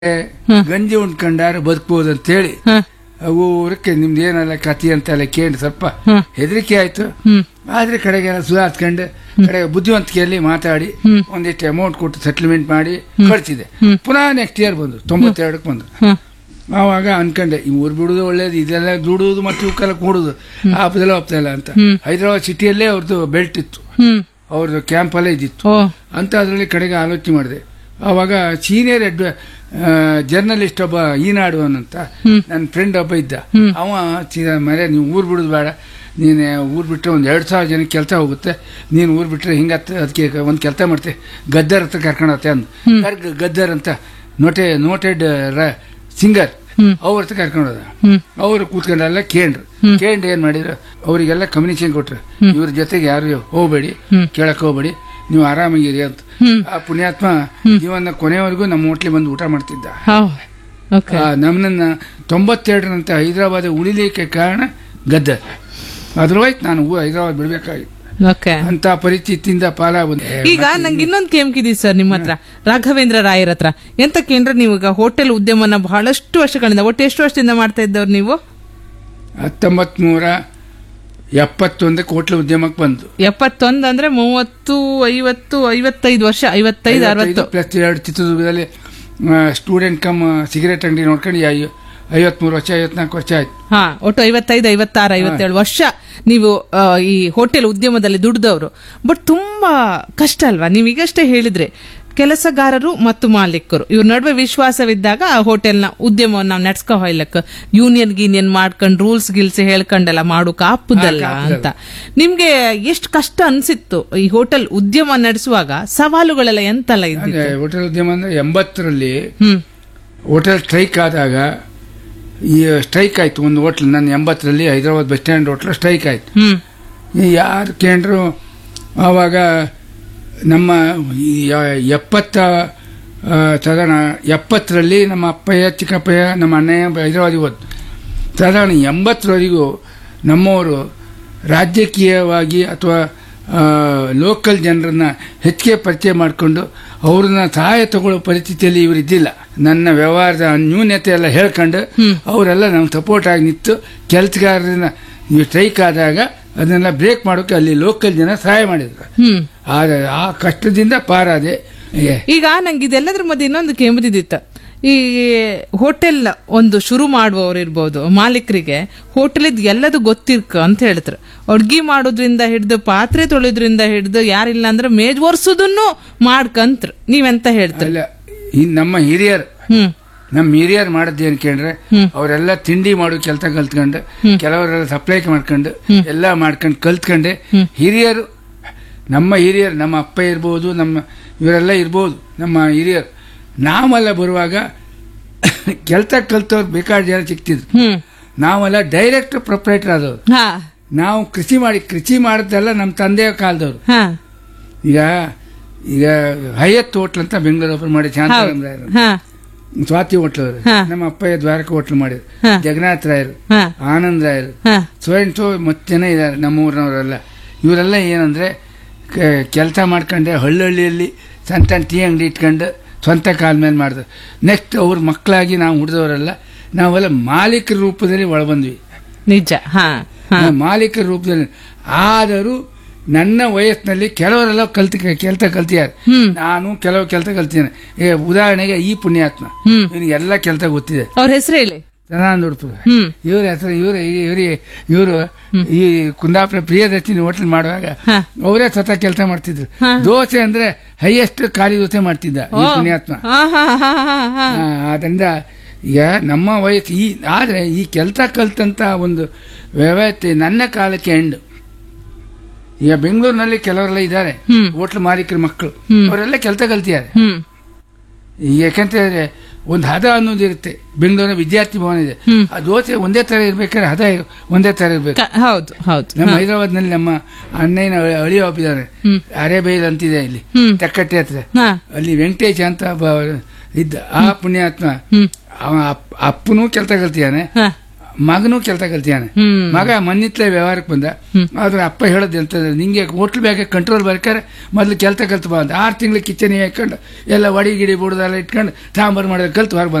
ಗಂಜಿ ಉಂಡ್ಕೊಂಡಾರ ಬದುಕಬಹುದು ಅಂತ ಹೇಳಿ ಊರಕ್ಕೆ ನಿಮ್ದು ಏನಲ್ಲ ಕತಿ ಅಂತೆಲ್ಲ ಕೇಳಿ ಸ್ವಲ್ಪ ಹೆದರಿಕೆ ಆಯ್ತು ಆದ್ರೆ ಕಡೆಗೆಲ್ಲ ಸುಧಾರಿಸ್ಕೊಂಡು ಕಡೆಗೆ ಬುದ್ಧಿವಂತಿಕೆಯಲ್ಲಿ ಮಾತಾಡಿ ಒಂದಿಷ್ಟು ಅಮೌಂಟ್ ಕೊಟ್ಟು ಸೆಟ್ಲ್ಮೆಂಟ್ ಮಾಡಿ ಕಳ್ಸಿದೆ ಪುನಃ ನೆಕ್ಸ್ಟ್ ಇಯರ್ ಬಂದ್ರು ತೊಂಬತ್ತೆರಡಕ್ಕೆ ಬಂದ್ರು ಆವಾಗ ಅನ್ಕೊಂಡೆ ಈ ಊರು ಬಿಡುದು ಒಳ್ಳೇದು ಇದೆಲ್ಲ ದುಡುವುದು ಮತ್ತೆ ಇವಕ್ಕೆಲ್ಲ ಕೂಡುದು ಆಪದೆಲ್ಲ ಹೋಗ್ತಾ ಇಲ್ಲ ಅಂತ ಹೈದರಾಬಾದ್ ಸಿಟಿಯಲ್ಲೇ ಅವ್ರದ್ದು ಬೆಲ್ಟ್ ಇತ್ತು ಹ್ಮ್ ಅವ್ರದ್ದು ಕ್ಯಾಂಪ್ ಅಲ್ಲೇ ಇದ್ದಿತ್ತು ಓ ಅಂತ ಅದರಲ್ಲಿ ಕಡೆಗೆ ಆಲೋಚನೆ ಮಾಡಿದೆ ಆವಾಗ ಸೀನಿಯರ್ ಅಡ್ವ ಜರ್ನಲಿಸ್ಟ್ ಒಬ್ಬ ಈನಾಡು ಅಂತ ನನ್ನ ಫ್ರೆಂಡ್ ಒಬ್ಬ ಇದ್ದ ಅವ ಸೀದಾ ಮರೆ ನೀವು ಊರು ಬಿಡೋದು ಬೇಡ ನೀನು ಊರು ಬಿಟ್ಟರೆ ಒಂದು ಎರಡು ಸಾವಿರ ಜನಕ್ಕೆ ಕೆಲಸ ಹೋಗುತ್ತೆ ನೀನು ಊರು ಬಿಟ್ಟರೆ ಹಿಂಗತ್ತೆ ಅದಕ್ಕೆ ಒಂದು ಕೆಲಸ ಮಾಡ್ತೆ ಗದ್ದರ್ ಹತ್ರ ಕರ್ಕೊಂಡು ಹೋಗ್ತೆ ಅಂದು ಯಾರು ಗದ್ದರ್ ಅಂತ ನೋಟೆ ನೋಟೆಡ್ ಸಿಂಗರ್ ಅವ್ರ ಹತ್ರ ಕರ್ಕೊಂಡು ಹೋದ ಅವರು ಕೂತ್ಕೊಂಡೆಲ್ಲ ಕೇಂಡ್ರು ಕೇಂಡ್ ಏನ್ ಮಾಡಿದ್ರು ಅವರಿಗೆಲ್ಲ ಕಮ್ಯುನಿಕೇಶನ್ ಕೊಟ್ರು ಇವ್ರ ಜೊತೆಗೆ ಯಾರು ಹೋಗ್ಬೇಡಿ ಕೇಳಕ್ ಹೋಗ್ಬೇಡಿ ನೀವು ಆರಾಮಾಗಿರಿ ಅಂತ ಆ ಪುಣ್ಯಾತ್ಮ ಜೀವನ ಕೊನೆವರೆಗೂ ನಮ್ಮ ಹೋಟ್ಲಿಗೆ ಬಂದು ಊಟ ಮಾಡ್ತಿದ್ದ ಹೌ ಓಕೆ ಆ, ನಮ್ಮನ್ನ ತೊಂಬತ್ತೆರಡರಂತೆ ಹೈದರಾಬಾದ್ ಉಳಿಲಿಕ್ಕೆ ಕಾರಣ ಗದ್ದರ್ ಅದ್ರವೈತ್ ನಾನು ಊ- ಹೈದರಾಬಾದ್ ಬಿಡ್ಬೇಕಾಗಿತ್ತು ಓಕೆ ಅಂತ ಪರಿಸ್ಥಿತಿಯಿಂದ ಪಾಲ ಬಂದೆ ಈಗ ನಂಗೆ ಇನ್ನೊಂದು ಕೇಮ್ಕಿದಿ ಸರ್ ನಿಮ್ಮ ಹತ್ರ ರಾಘವೇಂದ್ರ ರಾಯರ್ ಹತ್ರ ಎಂತ ಕೇಂದ್ರ ನೀವು ಈಗ ಹೋಟೆಲ್ ಉದ್ಯಮನ ಬಹಳಷ್ಟು ವರ್ಷಗಳಿಂದ ಒಟ್ಟು ಎಷ್ಟು ವರ್ಷದಿಂದ ಮಾಡ್ತಾ ಇದ್ದವ್ರು ನೀವು ಹತ್ತೊಂಬತ್ ನೂರ ಎಪ್ಪತ್ತೊಂದಕ್ಕೆ ಹೋಟ್ಲು ಉದ್ಯಮಕ್ಕೆ ಬಂತು ಎಪ್ಪತ್ತೊಂದು ಅಂದ್ರೆ ಮೂವತ್ತು ಐವತ್ತು ಐವತ್ತೈದು ವರ್ಷ ಐವತ್ತೈದು ಅರವತ್ತು ಪ್ಲಸ್ ಎರಡು ಚಿತ್ರದುರ್ಗದಲ್ಲಿ ಸ್ಟೂಡೆಂಟ್ ಕಮ್ ಸಿಗರೇಟ್ ಅಂಗಡಿ ನೋಡ್ಕೊಂಡು ಐ- ಐವತ್ಮೂರು ವರ್ಷ ಐವತ್ನಾಲ್ಕು ವರ್ಷ ಆಯ್ತು ಹಾ ಒಟ್ಟು ಐವತ್ತೈದು ಐವತ್ತಾರು ಐವತ್ತೇಳು ವರ್ಷ ನೀವು ಆ, ಈ ಹೋಟೆಲ್ ಉದ್ಯಮದಲ್ಲಿ ದುಡ್ದವರು ಬಟ್ ತುಂಬಾ ಕಷ್ಟ ಅಲ್ವಾ ನೀವು ಈಗಷ್ಟೇ ಹೇಳಿದ್ರೆ ಕೆಲಸಗಾರರು ಮತ್ತು ಮಾಲೀಕರು ಇವ್ರ ನಡುವೆ ವಿಶ್ವಾಸವಿದ್ದಾಗ ಆ ಹೋಟೆಲ್ನ ಉದ್ಯಮವನ್ನು ನಾವು ನಡ್ಸ್ಕೊ ಹೋಯ್ಲಕ್ಕ ಯೂನಿಯನ್ ಗೀನಿಯನ್ ಮಾಡ್ಕೊಂಡು ರೂಲ್ಸ್ ಗಿಲ್ಸ್ ಹೇಳ್ಕೊಂಡೆಲ್ಲ ಮಾಡೋಕೆ ಆಪುದಲ್ಲ ಅಂತ ನಿಮ್ಗೆ ಎಷ್ಟು ಕಷ್ಟ ಅನ್ಸಿತ್ತು ಈ ಹೋಟೆಲ್ ಉದ್ಯಮ ನಡೆಸುವಾಗ ಸವಾಲುಗಳೆಲ್ಲ ಎಂತೆಲ್ಲ ಇದ್ದಿತ್ತು ಅಂದ್ರೆ ಹೋಟೆಲ್ ಉದ್ಯಮ ಅಂದ್ರೆ ಎಂಬತ್ತರಲ್ಲಿ ಹ್ಮ್ ಹೋಟೆಲ್ ಸ್ಟ್ರೈಕ್ ಆದಾಗ ಈ ಸ್ಟ್ರೈಕ್ ಆಯ್ತು ಒಂದು ಹೋಟ್ಲ್ ನನ್ನ ಎಂಬತ್ತರಲ್ಲಿ Hyderabad bus stand hotel strike ಆಯ್ತು ಹ್ಮ್ ಈ ಯಾರು ಕೇಂದ್ರು ಆವಾಗ ನಮ್ಮ ಈ ಯ- ಎಪ್ಪತ್ತ ಆ, ಸಾಧಾರಣ ಎಪ್ಪತ್ತರಲ್ಲಿ ನಮ್ಮ ಅಪ್ಪಯ್ಯ ಚಿಕ್ಕಪ್ಪಯ್ಯ ನಮ್ಮ ಅಣ್ಣಯ್ಯ ಹೈದರಾಬಾದಿಗೆ ಹೋದ್ ಸಾಧಾರಣ ಎಂಬತ್ತರವರೆಗೂ ನಮ್ಮವರು ರಾಜಕೀಯವಾಗಿ ಅಥವಾ ಲೋಕಲ್ ಜನರನ್ನ ಹೆಚ್ಚಿಗೆ ಪರಿಚಯ ಮಾಡಿಕೊಂಡು ಅವ್ರನ್ನ ಸಹಾಯ ತಗೊಳ್ಳೋ ಪರಿಸ್ಥಿತಿಯಲ್ಲಿ ಇವರು ಇದ್ದಿಲ್ಲ ನನ್ನ ವ್ಯವಹಾರದ ನ್ಯೂನ್ಯತೆ ಎಲ್ಲ ಹೇಳ್ಕೊಂಡು ಅವರೆಲ್ಲ ನಮ್ಗೆ ಸಪೋರ್ಟ್ ಆಗಿ ನಿಂತು ಕೆಲಸಗಾರರನ್ನ ಈ ಸ್ಟ್ರೈಕ್ ಆದಾಗ ಅದನ್ನೆಲ್ಲ ಬ್ರೇಕ್ ಮಾಡೋಕೆ ಅಲ್ಲಿ ಲೋಕಲ್ ಜನ ಸಹಾಯ ಮಾಡಿದ್ರು ಹ್ಮ್ ಆಗ ಆ ಕಷ್ಟದಿಂದ ಪಾರಾದೆ ಏ, ಈಗ ನಂಗೆ ಇದೆಲ್ಲದ್ರ ಮಧ್ಯೆ ಇನ್ನೊಂದು ಕೆಮ್ಮದಿದ್ದಿತ್ತು ಈ ಹೋಟೆಲ್ ಒಂದು ಶುರು ಮಾಡುವವರು ಇರ್ಬೋದು ಮಾಲೀಕರಿಗೆ ಹೋಟೆಲ್ ಇದ್ ಎಲ್ಲದು ಗೊತ್ತಿರ್ಕ ಅಂತ ಹೇಳ್ತಾರೆ ಅಡ್ಗಿ ಮಾಡೋದ್ರಿಂದ ಹಿಡ್ದು ಪಾತ್ರೆ ತೊಳೆದ್ರಿಂದ ಹಿಡ್ದು ಯಾರಿಲ್ಲ ಅಂದ್ರೆ ಮೇಜ್ ಒರ್ಸುದನ್ನು ಮಾಡ್ಕಂತ್ರ ನೀವೆಂತ ಹೇಳ್ತೀರಿ ಅಲ್ಲ ಈ ನಮ್ಮ ಹಿರಿಯರು ಹ್ಮ್ ನಮ್ಮ ಹಿರಿಯರು ಮಾಡದ್ದೇನು ಕೇಳ್ರೆ ಅವರೆಲ್ಲ ತಿಂಡಿ ಮಾಡೋ ಕೆಲಸ ಕಲ್ತ್ಕೊಂಡು ಕೆಲವರೆಲ್ಲ ಸಪ್ಲೈ ಮಾಡ್ಕೊಂಡು ಎಲ್ಲ ಮಾಡ್ಕೊಂಡು ಕಲ್ತ್ಕೊಂಡೆ ಹಿರಿಯರು ನಮ್ಮ ಹಿರಿಯರು ನಮ್ಮ ಅಪ್ಪ ಇರ್ಬೋದು ನಮ್ಮ ಇವರೆಲ್ಲ ಇರ್ಬೋದು ನಮ್ಮ ಹಿರಿಯರು ನಾವೆಲ್ಲ ಬರುವಾಗ ಕೆಲಸ ಕಲ್ತವ್ರು ಬೇಕಾದ ಜನ ಸಿಕ್ತಿದ್ರು ಹ್ಮ್ ನಾವೆಲ್ಲ ಡೈರೆಕ್ಟ್ ಪ್ರೊಪ್ರೈಟರ್ ಆದವ್ರು ಹಾ ನಾವು ಕೃಷಿ ಮಾಡಿ ಕೃಷಿ ಮಾಡಿದ್ದೆಲ್ಲ ನಮ್ಮ ತಂದೆಯ ಕಾಲದವ್ರು ಹಾ ಈಗ ಈಗ ಹೈಯತ್ ಹೋಟ್ಲ್ ಅಂತ ಬೆಂಗಳೂರು ಓಪನ್ ಮಾಡಿ ಶಾಂತಾರಾಮ್ ರಾಯರು ಹಾ ಸ್ವಾತಿ ಹೋಟ್ಲ್ ಅವರು ಹಾ. ನಮ್ಮ ಅಪ್ಪಯ್ಯ ದ್ವಾರಕ ಹೋಟ್ಲ್ ಮಾಡಿದ್ರು ಹಾ. ಜಗನ್ನಾಥ್ ರಾಯರು ಹಾ ಆನಂದ್ ರಾಯರು ಹಾ ಸ್ವಯಂ ಸೋ ಮತ್ತೆ ಜನ ಇದ್ದಾರೆ ನಮ್ಮ ಊರಿನವರೆಲ್ಲ ಇವರೆಲ್ಲ ಏನಂದ್ರೆ ಕೆಲಸ ಮಾಡ್ಕೊಂಡೆ ಹಳ್ಳಹಳ್ಳಿಯಲ್ಲಿ ಸಣ್ಣ ಸಣ್ಣ ಟೀ ಅಂಗಡಿ ಇಟ್ಕೊಂಡು ಸ್ವಂತ ಕಾಲ ಮೇಲೆ ಮಾಡಿದ್ರು ನೆಕ್ಸ್ಟ್ ಅವ್ರ ಮಕ್ಕಳಾಗಿ ನಾವು ಹುಡ್ದವರೆಲ್ಲ ನಾವೆಲ್ಲ ಮಾಲೀಕರ ರೂಪದಲ್ಲಿ ಒಳಬಂದ್ವಿ ನಿಜ ಹಾ ಹಾ ಮಾಲೀಕರ ರೂಪದಲ್ಲಿ ಆದರೂ ನನ್ನ ವಯಸ್ಸಿನಲ್ಲಿ ಕೆಲವರೆಲ್ಲ ಕಲ್ತ ಕೆಲಸ ಕಲ್ತಿದ್ದಾರೆ ಹ್ಮ್. ನಾನು ಕೆಲವು ಕೆಲಸ ಕಲ್ತಿದ್ದೇನೆ ಈಗ ಉದಾಹರಣೆಗೆ ಈ ಪುಣ್ಯಾತ್ಮ ಹ್ಮ್. ಇವನಿಗೆ ಎಲ್ಲ ಕೆಲಸ ಗೊತ್ತಿದೆ ಅವ್ರ ಹೆಸರು ಹೇಳಿ ಸದಾನಂದ ಉಡುಪು ಹ್ಮ್ ಇವ್ರ ಹೆಸರು ಇವ್ರ ಇವರಿಗೆ ಇವರು ಈ ಕುಂದಾಪುರ ಪ್ರಿಯದರ್ಶಿನಿ ಹೋಟೆಲ್ ಮಾಡುವಾಗ ಹಾ. ಅವರೇ ಸ್ವತಃ ಕೆಲಸ ಮಾಡ್ತಿದ್ರು ಹಾ. ದೋಸೆ ಅಂದ್ರೆ ಹೈಯೆಸ್ಟ್ ಖಾಲಿ ದೋಸೆ ಮಾಡ್ತಿದ್ದ ಈ ಓ. ಪುಣ್ಯಾತ್ಮ ಹಾ ಹಾ ಹಾ ಹಾ ಹಾ ಆ, ಆದ್ರಿಂದ ಈಗ ನಮ್ಮ ವಯಸ್ಸು ಈ ಆದ್ರೆ ಈ ಕೆಲಸ ಕಲ್ತಂತ ಒಂದು ವ್ಯವಸ್ಥೆ ನನ್ನ ಕಾಲಕ್ಕೆ ಎಂಡ್ ಈಗ ಬೆಂಗಳೂರಿನಲ್ಲಿ ಕೆಲವರೆಲ್ಲ ಇದ್ದಾರೆ ಹ್ಮ್. ಹೋಟ್ಲ್ ಮಾಲೀಕರ ಮಕ್ಕಳು ಹ್ಮ್. ಅವರೆಲ್ಲ ಕೆಲಸ ಕಲ್ತಿದ್ದಾರೆ ಹ್ಮ್ ಈಗ ಯಾಕಂತ ಹೇಳಿದ್ರೆ ಒಂದು ಹದ ಅನ್ನೋದು ಇರುತ್ತೆ ಬೆಂಗಳೂರಿನ ವಿದ್ಯಾರ್ಥಿ ಭವನ ಇದೆ ಹ್ಮ್. ಆ ದೋಸೆ ಒಂದೇ ತರ ಇರ್ಬೇಕಾದ್ರೆ ಹದ ಒಂದೇ ತರ ಇರ್ಬೇಕು ಕ- ಹೌದು ಹೌದು ನಮ್ಮ ಹಾ. ಹೈದರಾಬಾದ್ ನಲ್ಲಿ ನಮ್ಮ ಅಣ್ಣನ ಅಳಿ ಒಬ್ಬಿದ್ದಾರೆ ಹ್ಮ್. ಅರೇಬೈಲ್ ಅಂತಿದೆ ಇಲ್ಲಿ ಹ್ಮ್. ತಕ್ಕಟ್ಟೆ ಹತ್ರ ಹಾ ಅಲ್ಲಿ ವೆಂಕಟೇಶ್ ಅಂತ ಒಬ್ಬ ಇದ್ದ ಆ ಪುಣ್ಯಾತ್ಮ ಹ್ಮ್ ಅವ ಅಪ್- ಅಪ್ಪನೂ ಕೆಲಸ ಕಲ್ತಿದ್ದಾನೆ ಹಾ ಮಗನೂ ಕೆಲಸ ಕಲ್ತಿಯಾನೆ ಹ್ಮ್. ಮಗ ಮನ್ನಿತ್ಲೆ ವ್ಯವಹಾರಕ್ಕೆ ಬಂದ ಆದ್ರೆ ಅಪ್ಪ ಹೇಳೋದು ಎಂತಂದ್ರೆ ನಿಂಗೆ ಹೋಟ್ಲ್ ಬ್ಯಾಗ ಕಂಟ್ರೋಲ್ ಬರ್ಕಾರೆ ಮೊದ್ಲು ಕೆಲಸ ಕಲ್ತು ಬಾ ಅಂತ ಆರು ತಿಂಗಳು ಕಿಚನ್ ಹಾಕೊಂಡು ಎಲ್ಲ ಒಡಿ ಗಿಡಿ ಬುಡ್ದೆಲ್ಲ ಇಟ್ಕೊಂಡು ಸಾಂಬಾರು ಮಾಡೋದು ಕಲ್ತು ಹೊರಗೆ